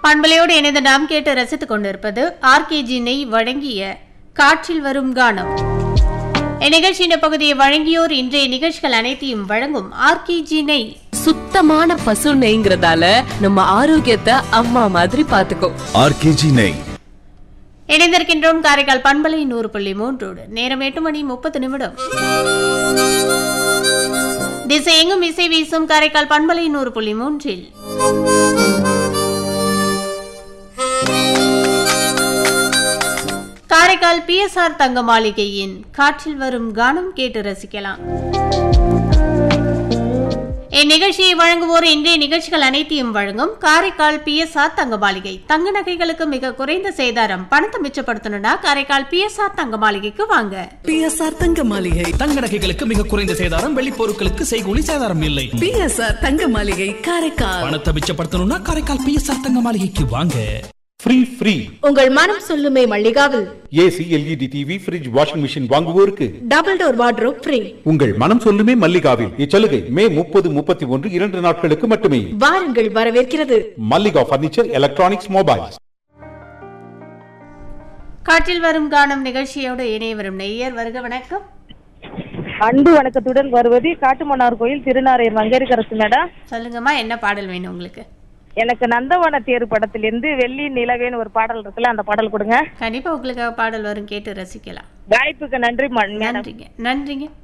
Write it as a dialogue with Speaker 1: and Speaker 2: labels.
Speaker 1: பண்பலையோடு இணைந்து நாம் கேட்டு ரசித்துக் கொண்டிருப்பது ஆர்கேஜி நெய் வழங்கிய காற்றில் வரும் கானம் இந்நிகழ்ச்சியின் பகுதியை வழங்கியோர் இன்றைய நிகழ்ச்சிகள் அனைத்தையும் வழங்கும் ஆர்கேஜி நெய்
Speaker 2: சுத்தமான பசு நெய்ங்கிறதால நம்ம ஆரோக்கியத்தை அம்மா மாதிரி பாத்துக்கோ
Speaker 3: ஆர்கேஜி நெய்
Speaker 1: இணைந்திருக்கின்றோம் காரைக்கால் பண்பலை நூறு புள்ளி மூன்றோடு நேரம் எட்டு மணி முப்பது நிமிடம் திசை எங்கும் இசை வீசும் காரைக்கால் பண்பலை நூறு புள்ளி மூன்றில் காரைக்கால் பிஎஸ்ஆர் தங்க மாளிகையின் காற்றில் வரும் கானம் கேட்டு ரசிக்கலாம் இந்நிகழ்ச்சியை வழங்குவோர் இன்றைய நிகழ்ச்சிகள் அனைத்தையும் வழங்கும் காரைக்கால் பிஎஸ்ஆர் தங்க மாளிகை தங்க நகைகளுக்கு மிக குறைந்த சேதாரம் பணத்தை மிச்சப்படுத்தணும்னா காரைக்கால் பிஎஸ்ஆர் தங்க மாளிகைக்கு வாங்க
Speaker 4: பிஎஸ்ஆர் தங்க மாளிகை
Speaker 5: தங்க நகைகளுக்கு மிக குறைந்த சேதாரம் வெள்ளி பொருட்களுக்கு செய்கூலி சேதாரம் இல்லை
Speaker 4: பிஎஸ்ஆர் தங்க மாளிகை காரைக்கால்
Speaker 5: பணத்தை மிச்சப்படுத்தணும்னா காரைக்கால் பிஎஸ்ஆர் தங்க மாளிகைக்கு வாங்க
Speaker 6: ஃப்ரீ ஃப்ரீ
Speaker 7: உங்கள் மனம் சொல்லுமே மல்லிகாவில்
Speaker 6: AC LED TV fridge washing machine வாங்குவோருக்கு
Speaker 7: டபுள் டோர் வார்ட்ரோப் ஃப்ரீ
Speaker 6: உங்கள் மனம் சொல்லுமே மல்லிகாவில் இச்சலுகை மே முப்பது முப்பத்தி ஒன்று இரண்டு நாட்களுக்கு மட்டுமே
Speaker 7: வாருங்கள் வரவேற்கிறது
Speaker 6: மல்லிகா பர்னிச்சர் எலக்ட்ரானிக்ஸ் மொபைல்ஸ்
Speaker 1: காற்றில் வரும் கானம் நிகழ்ச்சியோடு இணைய வரும் நெய்யர் வருக வணக்கம்
Speaker 8: அன்பு வணக்கத்துடன் வருவது காட்டுமன்னார் கோயில் திருநாரையர் மங்கேரிக்கரசு மேடம்
Speaker 1: சொல்லுங்கம்மா என்ன பாடல் வேணும் உங்களுக்கு
Speaker 8: எனக்கு நந்தவன தேர் படத்திலிருந்து வெள்ளி நிலவேன்னு ஒரு பாடல் இருக்குல்ல அந்த பாடல் கொடுங்க
Speaker 1: கண்டிப்பா உங்களுக்காக பாடல் வரும் கேட்டு ரசிக்கலாம்
Speaker 8: வாய்ப்புக்கு நன்றி ம- மேடம்
Speaker 1: நன்றிங்க நன்றிங்க